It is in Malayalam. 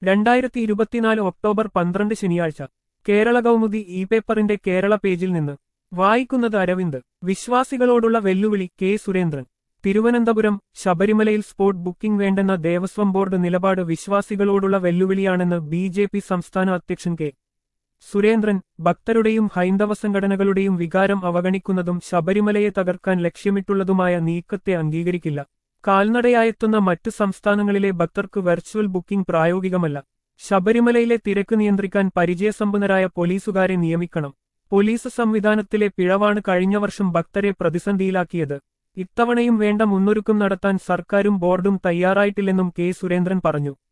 രണ്ടായിരത്തി ഇരുപത്തിനാല് ഒക്ടോബർ പന്ത്രണ്ട് ശനിയാഴ്ച കേരള കൗമുദി ഇ പേപ്പറിന്റെ കേരള പേജിൽ നിന്ന് വായിക്കുന്നത് അരവിന്ദ് വിശ്വാസികളോടുള്ള വെല്ലുവിളി കെ സുരേന്ദ്രൻ തിരുവനന്തപുരം ശബരിമലയിൽ സ്പോട്ട് ബുക്കിംഗ് വേണ്ടെന്ന ദേവസ്വം ബോർഡ് നിലപാട് വിശ്വാസികളോടുള്ള വെല്ലുവിളിയാണെന്ന് ബി ജെ പി സംസ്ഥാന അധ്യക്ഷൻ കെ സുരേന്ദ്രൻ ഭക്തരുടെയും ഹൈന്ദവ സംഘടനകളുടെയും വികാരം അവഗണിക്കുന്നതും ശബരിമലയെ തകർക്കാൻ ലക്ഷ്യമിട്ടുള്ളതുമായ നീക്കത്തെ അംഗീകരിക്കില്ല കാൽനടയായെത്തുന്ന മറ്റു സംസ്ഥാനങ്ങളിലെ ഭക്തർക്ക് വെർച്വൽ ബുക്കിംഗ് പ്രായോഗികമല്ല ശബരിമലയിലെ തിരക്ക് നിയന്ത്രിക്കാൻ പരിചയസമ്പന്നരായ പോലീസുകാരെ നിയമിക്കണം പോലീസ് സംവിധാനത്തിലെ പിഴവാണ് കഴിഞ്ഞ വർഷം ഭക്തരെ പ്രതിസന്ധിയിലാക്കിയത് ഇത്തവണയും വേണ്ട മുന്നൊരുക്കം നടത്താൻ സർക്കാരും ബോർഡും തയ്യാറായിട്ടില്ലെന്നും കെ സുരേന്ദ്രൻ പറഞ്ഞു